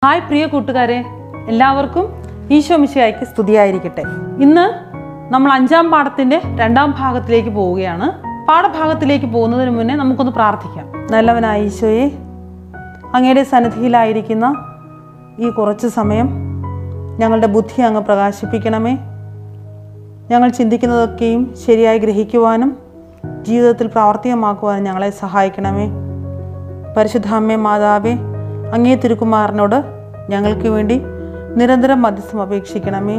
hi പ്രിയ കൂട്ടുകാരെ എല്ലാവർക്കും ഈശോ മിശിയായിക്ക് സ്തുതിയായിരിക്കട്ടെ ഇന്ന് നമ്മൾ അഞ്ചാം പാഠത്തിൻ്റെ രണ്ടാം ഭാഗത്തിലേക്ക് പോവുകയാണ് പാഠഭാഗത്തിലേക്ക് പോകുന്നതിന് മുന്നേ നമുക്കൊന്ന് പ്രാർത്ഥിക്കാം നല്ലവനായ ഈശോയെ അങ്ങയുടെ സന്നിധിയിലായിരിക്കുന്ന ഈ കുറച്ച് സമയം ഞങ്ങളുടെ ബുദ്ധി അങ്ങ് പ്രകാശിപ്പിക്കണമേ ഞങ്ങൾ ചിന്തിക്കുന്നതൊക്കെയും ശരിയായി ഗ്രഹിക്കുവാനും ജീവിതത്തിൽ പ്രാവർത്തികമാക്കുവാനും ഞങ്ങളെ സഹായിക്കണമേ പരിശുദ്ധ അമ്മേ മാതാവേ അങ്ങേ തിരുക്കുമാരനോട് ഞങ്ങൾക്ക് വേണ്ടി നിരന്തരം മധ്യസ്ഥം അപേക്ഷിക്കണമേ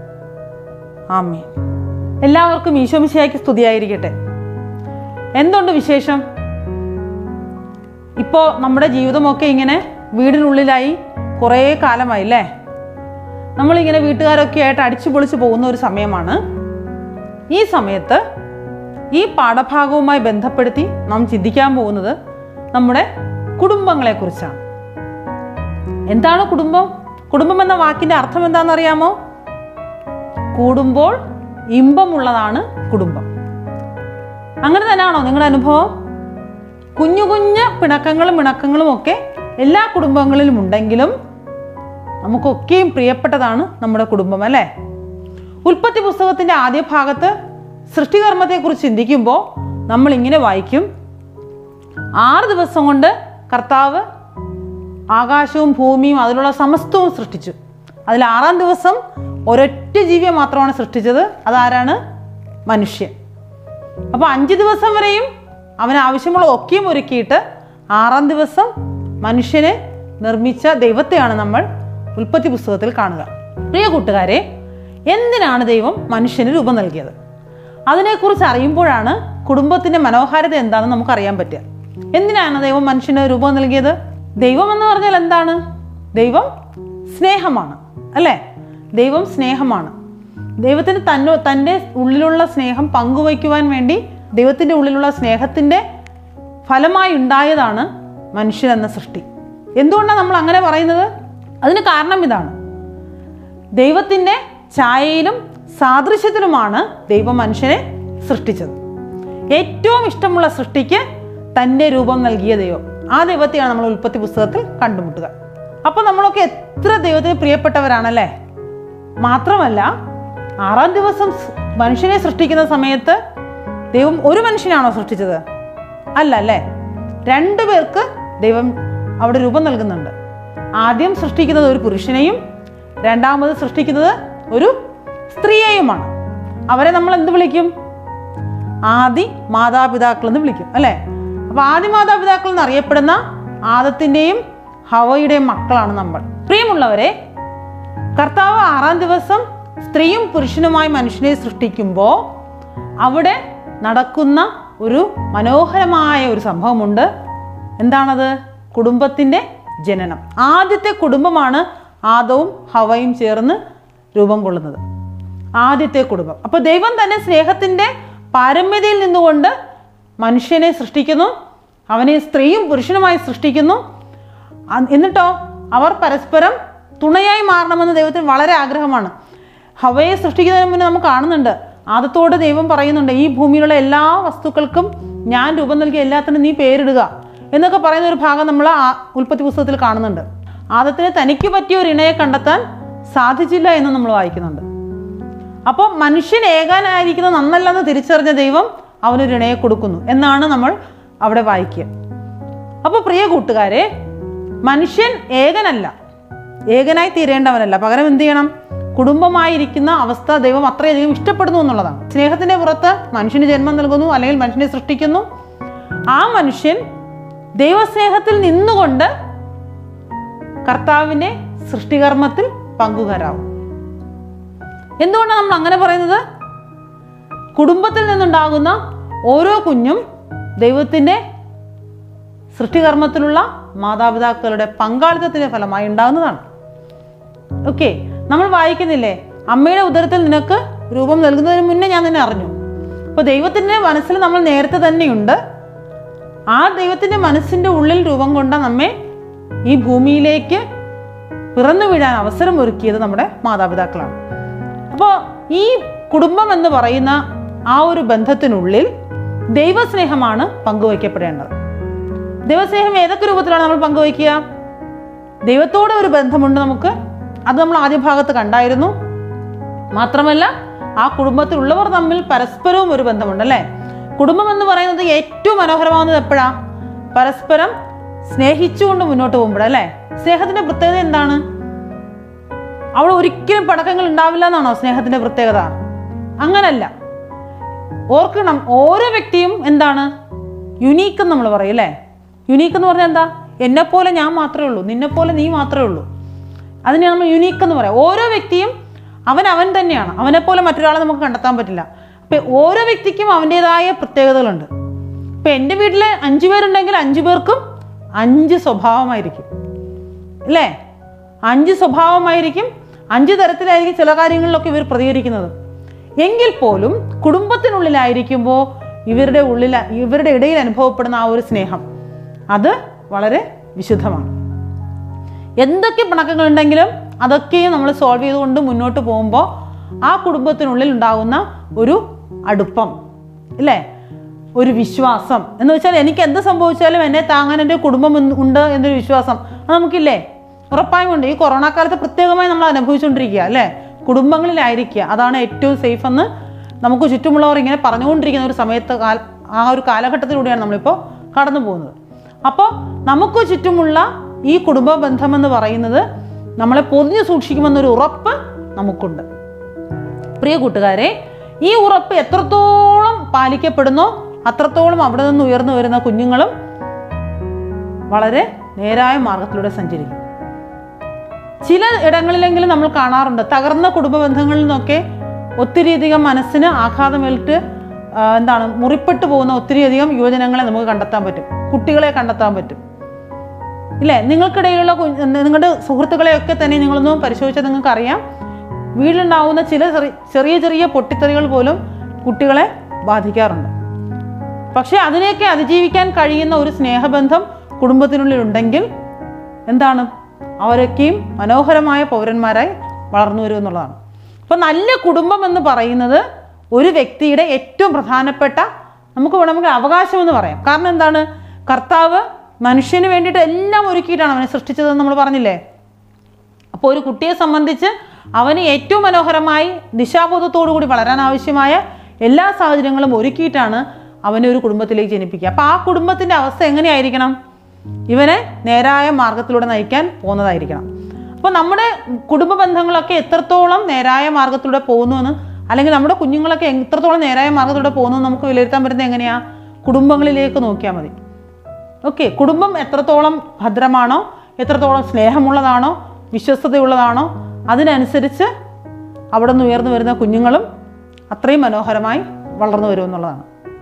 ആമേ എല്ലാവർക്കും ഈശോമിശയാക്കി സ്തുതിയായിരിക്കട്ടെ എന്തുണ്ട് വിശേഷം ഇപ്പോൾ നമ്മുടെ ജീവിതമൊക്കെ ഇങ്ങനെ വീടിനുള്ളിലായി കുറേ കാലമായി അല്ലേ നമ്മളിങ്ങനെ വീട്ടുകാരൊക്കെ ആയിട്ട് അടിച്ചു പൊളിച്ച് പോകുന്ന ഒരു സമയമാണ് ഈ സമയത്ത് ഈ പാഠഭാഗവുമായി ബന്ധപ്പെടുത്തി നാം ചിന്തിക്കാൻ പോകുന്നത് നമ്മുടെ കുടുംബങ്ങളെക്കുറിച്ചാണ് എന്താണ് കുടുംബം കുടുംബം എന്ന വാക്കിന്റെ അർത്ഥം എന്താണെന്നറിയാമോ കൂടുമ്പോൾ ഇമ്പമുള്ളതാണ് കുടുംബം അങ്ങനെ തന്നെയാണോ നിങ്ങളുടെ അനുഭവം കുഞ്ഞു കുഞ്ഞു പിണക്കങ്ങളും പിണക്കങ്ങളും ഒക്കെ എല്ലാ കുടുംബങ്ങളിലും ഉണ്ടെങ്കിലും നമുക്കൊക്കെയും പ്രിയപ്പെട്ടതാണ് നമ്മുടെ കുടുംബം അല്ലേ ഉൽപ്പത്തി പുസ്തകത്തിന്റെ ആദ്യ ഭാഗത്ത് സൃഷ്ടികർമ്മത്തെക്കുറിച്ച് ചിന്തിക്കുമ്പോൾ നമ്മൾ ഇങ്ങനെ വായിക്കും ആറ് ദിവസം കൊണ്ട് കർത്താവ് ആകാശവും ഭൂമിയും അതിലുള്ള സമസ്തവും സൃഷ്ടിച്ചു അതിൽ ആറാം ദിവസം ഒരൊറ്റ ജീവിയെ മാത്രമാണ് സൃഷ്ടിച്ചത് അതാരാണ് മനുഷ്യൻ അപ്പോൾ അഞ്ച് ദിവസം വരെയും അവന് ആവശ്യമുള്ള ഒക്കെയും ഒരുക്കിയിട്ട് ആറാം ദിവസം മനുഷ്യനെ നിർമ്മിച്ച ദൈവത്തെയാണ് നമ്മൾ ഉൽപ്പത്തി പുസ്തകത്തിൽ കാണുക പ്രിയ കൂട്ടുകാരെ എന്തിനാണ് ദൈവം മനുഷ്യന് രൂപം നൽകിയത് അതിനെക്കുറിച്ച് അറിയുമ്പോഴാണ് കുടുംബത്തിന്റെ മനോഹാരിത എന്താണെന്ന് നമുക്ക് അറിയാൻ പറ്റുക എന്തിനാണ് ദൈവം മനുഷ്യന് രൂപം നൽകിയത് ദൈവം എന്ന് പറഞ്ഞാൽ എന്താണ് ദൈവം സ്നേഹമാണ് അല്ലേ ദൈവം സ്നേഹമാണ് ദൈവത്തിന് തന്നോ തൻ്റെ ഉള്ളിലുള്ള സ്നേഹം പങ്കുവയ്ക്കുവാൻ വേണ്ടി ദൈവത്തിൻ്റെ ഉള്ളിലുള്ള സ്നേഹത്തിൻ്റെ ഫലമായി ഉണ്ടായതാണ് മനുഷ്യൻ എന്ന സൃഷ്ടി എന്തുകൊണ്ടാണ് നമ്മൾ അങ്ങനെ പറയുന്നത് അതിന് കാരണം ഇതാണ് ദൈവത്തിൻ്റെ ഛായയിലും സാദൃശ്യത്തിലുമാണ് ദൈവം മനുഷ്യനെ സൃഷ്ടിച്ചത് ഏറ്റവും ഇഷ്ടമുള്ള സൃഷ്ടിക്ക് തൻ്റെ രൂപം നൽകിയ ദൈവം ആ ദൈവത്തെയാണ് നമ്മൾ ഉൽപ്പത്തി പുസ്തകത്തിൽ കണ്ടുമുട്ടുക അപ്പോൾ നമ്മളൊക്കെ എത്ര ദൈവത്തിന് പ്രിയപ്പെട്ടവരാണല്ലേ മാത്രമല്ല ആറാം ദിവസം സ് മനുഷ്യനെ സൃഷ്ടിക്കുന്ന സമയത്ത് ദൈവം ഒരു മനുഷ്യനാണോ സൃഷ്ടിച്ചത് അല്ല അല്ലേ രണ്ടു പേർക്ക് ദൈവം അവിടെ രൂപം നൽകുന്നുണ്ട് ആദ്യം സൃഷ്ടിക്കുന്നത് ഒരു പുരുഷനെയും രണ്ടാമത് സൃഷ്ടിക്കുന്നത് ഒരു സ്ത്രീയെയുമാണ് അവരെ നമ്മൾ എന്ത് വിളിക്കും ആദി മാതാപിതാക്കൾ എന്ന് വിളിക്കും അല്ലേ അപ്പൊ ആദി മാതാപിതാക്കൾ എന്നറിയപ്പെടുന്ന ആദത്തിൻ്റെയും ഹവയുടെയും മക്കളാണ് നമ്മൾ പ്രിയമുള്ളവരെ കർത്താവ് ആറാം ദിവസം സ്ത്രീയും പുരുഷനുമായി മനുഷ്യനെ സൃഷ്ടിക്കുമ്പോൾ അവിടെ നടക്കുന്ന ഒരു മനോഹരമായ ഒരു സംഭവമുണ്ട് എന്താണത് കുടുംബത്തിൻ്റെ ജനനം ആദ്യത്തെ കുടുംബമാണ് ആദവും ഹവയും ചേർന്ന് രൂപം കൊള്ളുന്നത് ആദ്യത്തെ കുടുംബം അപ്പോൾ ദൈവം തന്നെ സ്നേഹത്തിൻ്റെ പാരമ്യതയിൽ നിന്നുകൊണ്ട് മനുഷ്യനെ സൃഷ്ടിക്കുന്നു അവനെ സ്ത്രീയും പുരുഷനുമായി സൃഷ്ടിക്കുന്നു അ- എന്നിട്ടോ അവർ പരസ്പരം തുണയായി മാറണമെന്ന് ദൈവത്തിന് വളരെ ആഗ്രഹമാണ് ഹവയെ സൃഷ്ടിക്കുന്നതിന് മുന്നേ നമുക്ക് കാണുന്നുണ്ട് ആദത്തോട് ദൈവം പറയുന്നുണ്ട് ഈ ഭൂമിയിലുള്ള എല്ലാ വസ്തുക്കൾക്കും ഞാൻ രൂപം നൽകിയ എല്ലാത്തിനും നീ പേരിടുക എന്നൊക്കെ പറയുന്ന ഒരു ഭാഗം നമ്മൾ ആ ഉൽപ്പത്തി പുസ്തകത്തിൽ കാണുന്നുണ്ട് ആദത്തിന് തനിക്ക് പറ്റിയ ഒരു ഇണയെ കണ്ടെത്താൻ സാധിച്ചില്ല എന്ന് നമ്മൾ വായിക്കുന്നുണ്ട് അപ്പോൾ മനുഷ്യൻ ഏകാനായിരിക്കുന്നത് നന്നല്ലെന്ന് തിരിച്ചറിഞ്ഞ ദൈവം അവനൊരു ഇണയെ കൊടുക്കുന്നു എന്നാണ് നമ്മൾ അവിടെ വായിക്കുക അപ്പോൾ പ്രിയ കൂട്ടുകാരെ മനുഷ്യൻ ഏകനല്ല ഏകനായി തീരേണ്ടവനല്ല പകരം എന്ത് ചെയ്യണം കുടുംബമായിരിക്കുന്ന അവസ്ഥ ദൈവം അത്രയധികം ഇഷ്ടപ്പെടുന്നു എന്നുള്ളതാണ് സ്നേഹത്തിന്റെ പുറത്ത് മനുഷ്യന് ജന്മം നൽകുന്നു അല്ലെങ്കിൽ മനുഷ്യനെ സൃഷ്ടിക്കുന്നു ആ മനുഷ്യൻ ദൈവസ്നേഹത്തിൽ നിന്നുകൊണ്ട് കർത്താവിന്റെ സൃഷ്ടികർമ്മത്തിൽ പങ്കുകാരാവും എന്തുകൊണ്ടാണ് നമ്മൾ അങ്ങനെ പറയുന്നത് കുടുംബത്തിൽ നിന്നുണ്ടാകുന്ന ഓരോ കുഞ്ഞും ദൈവത്തിൻ്റെ സൃഷ്ടികർമ്മത്തിലുള്ള മാതാപിതാക്കളുടെ പങ്കാളിത്തത്തിൻ്റെ ഫലമായി ഉണ്ടാകുന്നതാണ് ഓക്കെ നമ്മൾ വായിക്കുന്നില്ലേ അമ്മയുടെ ഉദരത്തിൽ നിനക്ക് രൂപം നൽകുന്നതിന് മുന്നേ ഞാൻ നിന്നെ അറിഞ്ഞു അപ്പോൾ ദൈവത്തിൻ്റെ മനസ്സിൽ നമ്മൾ നേരത്തെ തന്നെയുണ്ട് ആ ദൈവത്തിൻ്റെ മനസ്സിൻ്റെ ഉള്ളിൽ രൂപം കൊണ്ട നമ്മെ ഈ ഭൂമിയിലേക്ക് പിറന്നു വീഴാൻ അവസരം ഒരുക്കിയത് നമ്മുടെ മാതാപിതാക്കളാണ് അപ്പോൾ ഈ കുടുംബം എന്ന് പറയുന്ന ആ ഒരു ബന്ധത്തിനുള്ളിൽ ദൈവസ്നേഹമാണ് പങ്കുവയ്ക്കപ്പെടേണ്ടത് ദൈവസ്നേഹം ഏതൊക്കെ രൂപത്തിലാണ് നമ്മൾ പങ്കുവയ്ക്കുക ദൈവത്തോടെ ഒരു ബന്ധമുണ്ട് നമുക്ക് അത് നമ്മൾ ആദ്യ ഭാഗത്ത് കണ്ടായിരുന്നു മാത്രമല്ല ആ കുടുംബത്തിലുള്ളവർ തമ്മിൽ പരസ്പരവും ഒരു ബന്ധമുണ്ട് അല്ലേ കുടുംബം എന്ന് പറയുന്നത് ഏറ്റവും മനോഹരമാവുന്നത് എപ്പോഴാ പരസ്പരം സ്നേഹിച്ചുകൊണ്ട് മുന്നോട്ട് പോകുമ്പോഴല്ലേ സ്നേഹത്തിന്റെ പ്രത്യേകത എന്താണ് അവിടെ ഒരിക്കലും പടക്കങ്ങൾ ഉണ്ടാവില്ല എന്നാണോ സ്നേഹത്തിന്റെ പ്രത്യേകത അങ്ങനല്ല ഓർക്കണം ഓരോ വ്യക്തിയും എന്താണ് യുണീക്ക് എന്ന് നമ്മൾ പറയും അല്ലേ യുണീക്ക് എന്ന് പറഞ്ഞാൽ എന്താ എന്നെപ്പോലെ ഞാൻ മാത്രമേ ഉള്ളൂ നിന്നെപ്പോലെ നീ മാത്രമേ ഉള്ളൂ അതിനെ നമ്മൾ യുണീക്ക് എന്ന് പറയാം ഓരോ വ്യക്തിയും അവൻ അവൻ തന്നെയാണ് അവനെപ്പോലെ മറ്റൊരാളെ നമുക്ക് കണ്ടെത്താൻ പറ്റില്ല അപ്പം ഓരോ വ്യക്തിക്കും അവൻ്റെതായ പ്രത്യേകതകളുണ്ട് ഇപ്പം എൻ്റെ വീട്ടിൽ അഞ്ച് പേരുണ്ടെങ്കിൽ അഞ്ച് പേർക്കും അഞ്ച് സ്വഭാവമായിരിക്കും അല്ലേ അഞ്ച് സ്വഭാവമായിരിക്കും അഞ്ച് തരത്തിലായിരിക്കും ചില കാര്യങ്ങളിലൊക്കെ ഇവർ പ്രതികരിക്കുന്നത് എങ്കിൽ പോലും കുടുംബത്തിനുള്ളിലായിരിക്കുമ്പോൾ ഇവരുടെ ഉള്ളിൽ ഇവരുടെ ഇടയിൽ അനുഭവപ്പെടുന്ന ആ ഒരു സ്നേഹം അത് വളരെ വിശുദ്ധമാണ് എന്തൊക്കെ പിണക്കങ്ങളുണ്ടെങ്കിലും അതൊക്കെയും നമ്മൾ സോൾവ് ചെയ്തുകൊണ്ട് മുന്നോട്ട് പോകുമ്പോൾ ആ കുടുംബത്തിനുള്ളിൽ ഉണ്ടാകുന്ന ഒരു അടുപ്പം ഇല്ലേ ഒരു വിശ്വാസം എന്ന് വെച്ചാൽ എനിക്ക് എന്ത് സംഭവിച്ചാലും എന്നെ താങ്ങാൻ എൻ്റെ കുടുംബം എന്ന് ഉണ്ട് എന്നൊരു വിശ്വാസം അത് നമുക്കില്ലേ ഉറപ്പായും ഉണ്ട് ഈ കൊറോണ കാലത്ത് പ്രത്യേകമായി നമ്മൾ അനുഭവിച്ചുകൊണ്ടിരിക്കുക അല്ലേ കുടുംബങ്ങളിലായിരിക്കുക അതാണ് ഏറ്റവും സേഫ് എന്ന് നമുക്ക് ചുറ്റുമുള്ളവർ ഇങ്ങനെ പറഞ്ഞുകൊണ്ടിരിക്കുന്ന ഒരു സമയത്ത് കാല ആ ഒരു കാലഘട്ടത്തിലൂടെയാണ് നമ്മളിപ്പോൾ കടന്നു പോകുന്നത് അപ്പോൾ നമുക്ക് ചുറ്റുമുള്ള ഈ കുടുംബ ബന്ധമെന്ന് പറയുന്നത് നമ്മളെ പൊതിഞ്ഞു സൂക്ഷിക്കുമെന്നൊരു ഉറപ്പ് നമുക്കുണ്ട് പ്രിയ കൂട്ടുകാരെ ഈ ഉറപ്പ് എത്രത്തോളം പാലിക്കപ്പെടുന്നോ അത്രത്തോളം അവിടെ നിന്ന് ഉയർന്നു വരുന്ന കുഞ്ഞുങ്ങളും വളരെ നേരായ മാർഗത്തിലൂടെ സഞ്ചരിക്കും ചില ഇടങ്ങളിലെങ്കിലും നമ്മൾ കാണാറുണ്ട് തകർന്ന കുടുംബ ബന്ധങ്ങളിൽ നിന്നൊക്കെ ഒത്തിരിയധികം മനസ്സിന് ആഘാതമേൽട്ട് ആ, എന്താണ് മുറിപ്പെട്ടു പോകുന്ന ഒത്തിരിയധികം യുവജനങ്ങളെ നമുക്ക് കണ്ടെത്താൻ പറ്റും കുട്ടികളെ കണ്ടെത്താൻ പറ്റും ഇല്ലേ നിങ്ങൾക്കിടയിലുള്ള കു- നിങ്ങളുടെ സുഹൃത്തുക്കളെയൊക്കെ തന്നെ നിങ്ങളൊന്ന് പരിശോധിച്ചാൽ നിങ്ങൾക്ക് അറിയാം വീട്ടിലുണ്ടാവുന്ന ചില ചെറി- ചെറിയ ചെറിയ പൊട്ടിത്തെറികൾ പോലും കുട്ടികളെ ബാധിക്കാറുണ്ട് പക്ഷേ അതിനെയൊക്കെ അതിജീവിക്കാൻ കഴിയുന്ന ഒരു സ്നേഹബന്ധം കുടുംബത്തിനുള്ളിൽ ഉണ്ടെങ്കിൽ എന്താണ് അവരൊക്കെയും മനോഹരമായ പൗരന്മാരായി വളർന്നു വരും എന്നുള്ളതാണ് അപ്പോൾ നല്ല കുടുംബം എന്ന് പറയുന്നത് ഒരു വ്യക്തിയുടെ ഏറ്റവും പ്രധാനപ്പെട്ട നമുക്ക് വേണമെങ്കിൽ അവകാശം എന്ന് പറയാം കാരണം എന്താണ് കർത്താവ് മനുഷ്യന് വേണ്ടിയിട്ട് എല്ലാം ഒരുക്കിയിട്ടാണ് അവനെ സൃഷ്ടിച്ചതെന്ന് നമ്മൾ പറഞ്ഞില്ലേ അപ്പോൾ ഒരു കുട്ടിയെ സംബന്ധിച്ച് അവന് ഏറ്റവും മനോഹരമായി ദിശാബോധത്തോടു കൂടി വളരാൻ ആവശ്യമായ എല്ലാ സാഹചര്യങ്ങളും ഒരുക്കിയിട്ടാണ് അവനെ ഒരു കുടുംബത്തിലേക്ക് ജനിപ്പിക്കുക അപ്പോൾ ആ കുടുംബത്തിൻ്റെ അവസ്ഥ എങ്ങനെയായിരിക്കണം ഇവനെ നേരായ മാർഗത്തിലൂടെ നയിക്കാൻ പോകുന്നതായിരിക്കണം അപ്പോൾ നമ്മുടെ കുടുംബ ബന്ധങ്ങളൊക്കെ എത്രത്തോളം നേരായ മാർഗത്തിലൂടെ പോകുന്നുവെന്ന് അല്ലെങ്കിൽ നമ്മുടെ കുഞ്ഞുങ്ങളൊക്കെ എത്രത്തോളം നേരായ മാർഗത്തിലൂടെ പോകുന്നു എന്ന് നമുക്ക് വിലയിരുത്താൻ പറ്റുന്നത് എങ്ങനെയാണ് കുടുംബങ്ങളിലേക്ക് നോക്കിയാൽ മതി ഓക്കെ കുടുംബം എത്രത്തോളം ഭദ്രമാണോ എത്രത്തോളം സ്നേഹമുള്ളതാണോ വിശ്വസ്തതയുള്ളതാണോ അതിനനുസരിച്ച് അവിടെ നിന്ന് ഉയർന്നു വരുന്ന കുഞ്ഞുങ്ങളും അത്രയും മനോഹരമായി വളർന്നു വരുമെന്നുള്ളതാണ്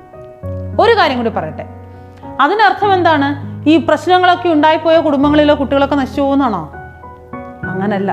ഒരു കാര്യം കൂടി പറയട്ടെ അതിനർത്ഥം എന്താണ് ഈ പ്രശ്നങ്ങളൊക്കെ ഉണ്ടായിപ്പോയ കുടുംബങ്ങളിലെ കുട്ടികളൊക്കെ നശിച്ചു പോകുന്നതാണോ അങ്ങനല്ല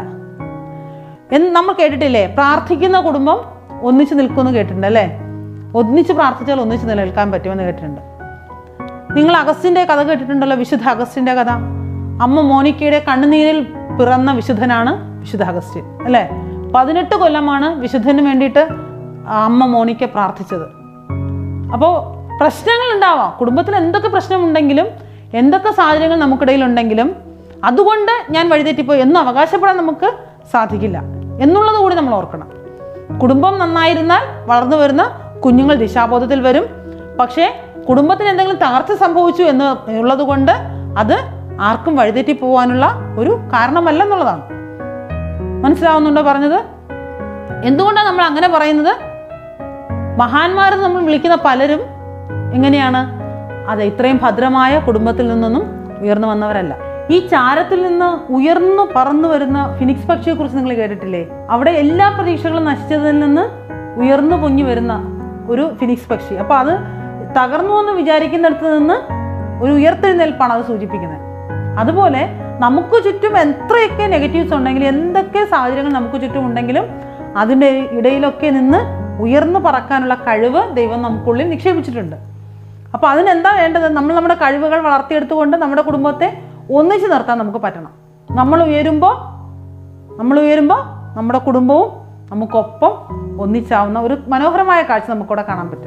എന്ന് നമ്മൾ കേട്ടിട്ടില്ലേ പ്രാർത്ഥിക്കുന്ന കുടുംബം ഒന്നിച്ച് നിൽക്കുമെന്ന് കേട്ടിട്ടുണ്ട് അല്ലേ ഒന്നിച്ച് പ്രാർത്ഥിച്ചാൽ ഒന്നിച്ച് നിലനിൽക്കാൻ പറ്റുമെന്ന് കേട്ടിട്ടുണ്ട് നിങ്ങൾ അഗസ്റ്റിൻ്റെ കഥ കേട്ടിട്ടുണ്ടല്ലോ വിശുദ്ധ അഗസ്റ്റിൻ്റെ കഥ അമ്മ മോനിക്കയുടെ കണ്ണുനീരിൽ പിറന്ന വിശുദ്ധനാണ് വിശുദ്ധ അഗസ്റ്റിൻ അല്ലേ പതിനെട്ട് കൊല്ലമാണ് വിശുദ്ധന് വേണ്ടിയിട്ട് ആ അമ്മ മോനിക്ക പ്രാർത്ഥിച്ചത് അപ്പോൾ പ്രശ്നങ്ങൾ ഉണ്ടാവാം കുടുംബത്തിൽ എന്തൊക്കെ പ്രശ്നമുണ്ടെങ്കിലും എന്തൊക്കെ സാഹചര്യങ്ങൾ നമുക്കിടയിൽ ഉണ്ടെങ്കിലും അതുകൊണ്ട് ഞാൻ വഴിതെറ്റിപ്പോയി എന്ന് അവകാശപ്പെടാൻ നമുക്ക് സാധിക്കില്ല എന്നുള്ളത് കൂടി നമ്മൾ ഓർക്കണം കുടുംബം നന്നായിരുന്നാൽ വളർന്നു വരുന്ന കുഞ്ഞുങ്ങൾ ദിശാബോധത്തിൽ വരും പക്ഷേ കുടുംബത്തിന് എന്തെങ്കിലും തകർച്ച സംഭവിച്ചു എന്ന് ഉള്ളത് കൊണ്ട് അത് ആർക്കും വഴിതെറ്റി പോകാനുള്ള ഒരു കാരണമല്ല എന്നുള്ളതാണ് മനസ്സിലാവുന്നുണ്ടോ പറഞ്ഞത് എന്തുകൊണ്ടാണ് നമ്മൾ അങ്ങനെ പറയുന്നത് മഹാന്മാരെന്ന് നമ്മൾ വിളിക്കുന്ന പലരും എങ്ങനെയാണ് അതെ ഇത്രയും ഭദ്രമായ കുടുംബത്തിൽ നിന്നൊന്നും ഉയർന്നു വന്നവരല്ല ഈ ചാരത്തിൽ നിന്ന് ഉയർന്നു പറന്നു വരുന്ന ഫിനിക്സ് പക്ഷിയെ കുറിച്ച് നിങ്ങൾ കേട്ടിട്ടില്ലേ അവിടെ എല്ലാ പ്രതീക്ഷകളും നശിച്ചതിൽ നിന്ന് ഉയർന്നു പൊങ്ങി വരുന്ന ഒരു ഫിനിക്സ് പക്ഷി അപ്പോൾ അത് തകർന്നു എന്ന് വിചാരിക്കുന്നിടത്ത് നിന്ന് ഒരു ഉയർത്തെഴുന്നേൽപ്പാണ് അത് സൂചിപ്പിക്കുന്നത് അതുപോലെ നമുക്ക് ചുറ്റും എത്രയൊക്കെ നെഗറ്റീവ്സ് ഉണ്ടെങ്കിലും എന്തൊക്കെ സാഹചര്യങ്ങൾ നമുക്ക് ചുറ്റും ഉണ്ടെങ്കിലും അതിൻ്റെ ഇടയിലൊക്കെ നിന്ന് ഉയർന്നു പറക്കാനുള്ള കഴിവ് ദൈവം നമുക്കുള്ളിൽ നിക്ഷേപിച്ചിട്ടുണ്ട് അപ്പോൾ അതിനെന്താ വേണ്ടത് നമ്മൾ നമ്മുടെ കഴിവുകൾ വളർത്തിയെടുത്തുകൊണ്ട് നമ്മുടെ കുടുംബത്തെ ഒന്നിച്ച് നിർത്താൻ നമുക്ക് പറ്റണം നമ്മൾ ഉയരുമ്പോൾ നമ്മൾ ഉയരുമ്പോൾ നമ്മുടെ കുടുംബവും നമുക്കൊപ്പം ഒന്നിച്ചാവുന്ന ഒരു മനോഹരമായ കാഴ്ച നമുക്കിവിടെ കാണാൻ പറ്റും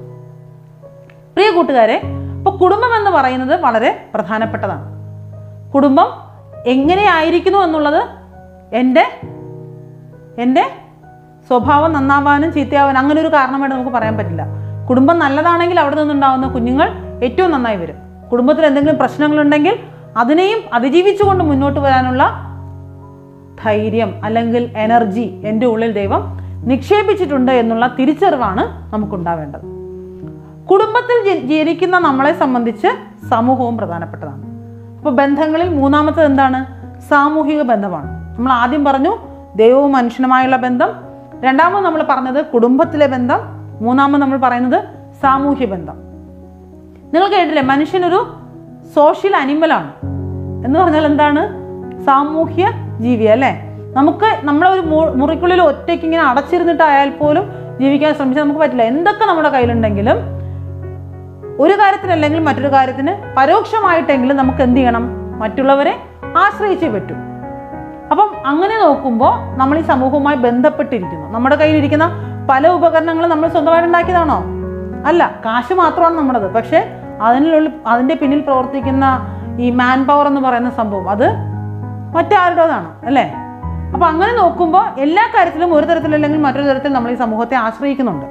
പ്രിയ കൂട്ടുകാരെ ഇപ്പോൾ കുടുംബം എന്ന് പറയുന്നത് വളരെ പ്രധാനപ്പെട്ടതാണ് കുടുംബം എങ്ങനെയായിരിക്കുന്നു എന്നുള്ളത് എൻ്റെ എൻ്റെ സ്വഭാവം നന്നാവാനും ചീത്തയാവാനും അങ്ങനെ ഒരു കാരണമായിട്ട് നമുക്ക് പറയാൻ പറ്റില്ല കുടുംബം നല്ലതാണെങ്കിൽ അവിടെ നിന്നുണ്ടാവുന്ന കുഞ്ഞുങ്ങൾ ഏറ്റവും നന്നായി വരും കുടുംബത്തിൽ എന്തെങ്കിലും പ്രശ്നങ്ങളുണ്ടെങ്കിൽ അതിനെയും അതിജീവിച്ചുകൊണ്ട് മുന്നോട്ട് വരാനുള്ള ധൈര്യം അല്ലെങ്കിൽ എനർജി എൻ്റെ ഉള്ളിൽ ദൈവം നിക്ഷേപിച്ചിട്ടുണ്ട് എന്നുള്ള തിരിച്ചറിവാണ് നമുക്കുണ്ടാവേണ്ടത് കുടുംബത്തിൽ ജ- ജനിക്കുന്ന നമ്മളെ സംബന്ധിച്ച് സമൂഹവും പ്രധാനപ്പെട്ടതാണ് അപ്പോൾ ബന്ധങ്ങളിൽ മൂന്നാമത്തത് എന്താണ് സാമൂഹിക ബന്ധമാണ് നമ്മൾ ആദ്യം പറഞ്ഞു ദൈവവും മനുഷ്യനുമായുള്ള ബന്ധം രണ്ടാമത് നമ്മൾ പറഞ്ഞത് കുടുംബത്തിലെ ബന്ധം മൂന്നാമത് നമ്മൾ പറയുന്നത് സാമൂഹ്യ ബന്ധം നിങ്ങൾ കേട്ടില്ലേ മനുഷ്യനൊരു സോഷ്യൽ അനിമലാണ് എന്ന് പറഞ്ഞാൽ എന്താണ് സാമൂഹ്യ ജീവി അല്ലേ നമുക്ക് നമ്മളെ ഒരു മു- മുറിക്കുള്ളിൽ ഒറ്റയ്ക്ക് ഇങ്ങനെ അടച്ചിരുന്നിട്ടായാൽ പോലും ജീവിക്കാൻ ശ്രമിച്ചാൽ നമുക്ക് പറ്റില്ല എന്തൊക്കെ നമ്മുടെ കയ്യിലുണ്ടെങ്കിലും ഒരു കാര്യത്തിനല്ലെങ്കിൽ മറ്റൊരു കാര്യത്തിന് പരോക്ഷമായിട്ടെങ്കിലും നമുക്ക് എന്ത് ചെയ്യണം മറ്റുള്ളവരെ ആശ്രയിച്ചേ പറ്റൂ അപ്പം അങ്ങനെ നോക്കുമ്പോൾ നമ്മൾ ഈ സമൂഹവുമായി ബന്ധപ്പെട്ടിരിക്കുന്നു നമ്മുടെ കയ്യിലിരിക്കുന്ന പല ഉപകരണങ്ങളും നമ്മൾ സ്വന്തമായിട്ട് ഉണ്ടാക്കിയതാണോ അല്ല കാശ് മാത്രമാണ് നമ്മുടേത് പക്ഷേ അതിനുള്ള അതിൻ്റെ പിന്നിൽ പ്രവർത്തിക്കുന്ന ഈ മാൻ പവർ എന്ന് പറയുന്ന സംഭവം അത് മറ്റാരുടേതാണ് അല്ലേ അപ്പം അങ്ങനെ നോക്കുമ്പോൾ എല്ലാ കാര്യത്തിലും ഒരു തരത്തിലല്ലെങ്കിൽ മറ്റൊരു തരത്തിൽ നമ്മൾ ഈ സമൂഹത്തെ ആശ്രയിക്കുന്നുണ്ട്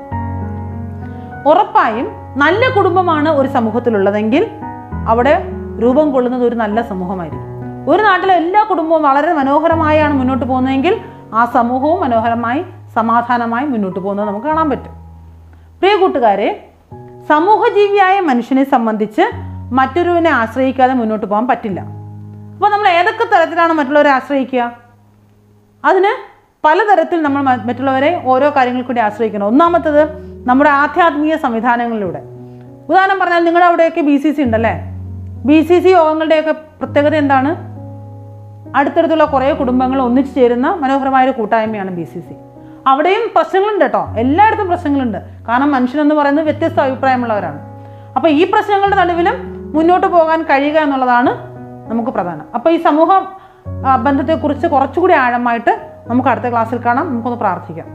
ഉറപ്പായും നല്ല കുടുംബമാണ് ഒരു സമൂഹത്തിലുള്ളതെങ്കിൽ അവിടെ രൂപം കൊള്ളുന്നത് ഒരു നല്ല സമൂഹമായിരിക്കും ഒരു നാട്ടിലെ എല്ലാ കുടുംബവും വളരെ മനോഹരമായാണ് മുന്നോട്ട് പോകുന്നതെങ്കിൽ ആ സമൂഹവും മനോഹരമായി സമാധാനമായി മുന്നോട്ട് പോകുന്നത് നമുക്ക് കാണാൻ പറ്റും പ്രിയ കൂട്ടുകാരെ സമൂഹജീവിയായ മനുഷ്യനെ സംബന്ധിച്ച് മറ്റൊരുവിനെ ആശ്രയിക്കാതെ മുന്നോട്ട് പോകാൻ പറ്റില്ല അപ്പോൾ നമ്മൾ ഏതൊക്കെ തരത്തിലാണ് മറ്റുള്ളവരെ ആശ്രയിക്കുക അതിന് പലതരത്തിൽ നമ്മൾ മ- മറ്റുള്ളവരെ ഓരോ കാര്യങ്ങൾ കൂടി ആശ്രയിക്കണം ഒന്നാമത്തത് നമ്മുടെ ആധ്യാത്മിക സംവിധാനങ്ങളിലൂടെ ഉദാഹരണം പറഞ്ഞാൽ നിങ്ങളുടെ അവിടെയൊക്കെ ബി സി സി ഉണ്ടല്ലേ ബി സി സി യോഗങ്ങളുടെയൊക്കെ പ്രത്യേകത എന്താണ് അടുത്തടുത്തുള്ള കുറേ കുടുംബങ്ങൾ ഒന്നിച്ചു ചേരുന്ന മനോഹരമായ ഒരു കൂട്ടായ്മയാണ് ബി സി സി അവിടെയും പ്രശ്നങ്ങളുണ്ട് കേട്ടോ എല്ലായിടത്തും പ്രശ്നങ്ങളുണ്ട് കാരണം മനുഷ്യനെന്ന് പറയുന്നത് വ്യത്യസ്ത അഭിപ്രായമുള്ളവരാണ് അപ്പോൾ ഈ പ്രശ്നങ്ങളുടെ നടുവിലും മുന്നോട്ട് പോകാൻ കഴിയുക എന്നുള്ളതാണ് നമുക്ക് പ്രധാനം അപ്പോൾ ഈ സമൂഹ ആ, ബന്ധത്തെക്കുറിച്ച് കുറച്ചുകൂടി ആഴമായിട്ട് നമുക്ക് അടുത്ത ക്ലാസ്സിൽ കാണാം നമുക്കൊന്ന് പ്രാർത്ഥിക്കാം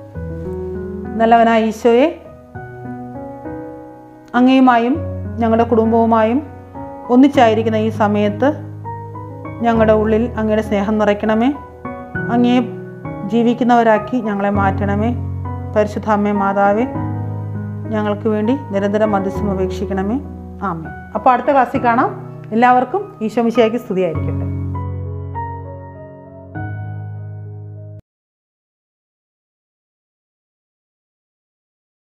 നല്ലവനായ ഈശോയെ അങ്ങയുമായും ഞങ്ങളുടെ കുടുംബവുമായും ഒന്നിച്ചായിരിക്കുന്ന ഈ സമയത്ത് ഞങ്ങളുടെ ഉള്ളിൽ അങ്ങയുടെ സ്നേഹം നിറയ്ക്കണമേ അങ്ങയെ ജീവിക്കുന്നവരാക്കി ഞങ്ങളെ മാറ്റണമേ പരിശുദ്ധ അമ്മേ മാതാവേ ഞങ്ങൾക്ക് വേണ്ടി നിരന്തരം മധ്യസ്ഥം അപേക്ഷിക്കണമേ ആമേ അപ്പോൾ അടുത്ത ക്ലാസ്സിൽ കാണാം എല്ലാവർക്കും ഈശോ മിശിയാക്കി സ്തുതിയായിരിക്കട്ടെ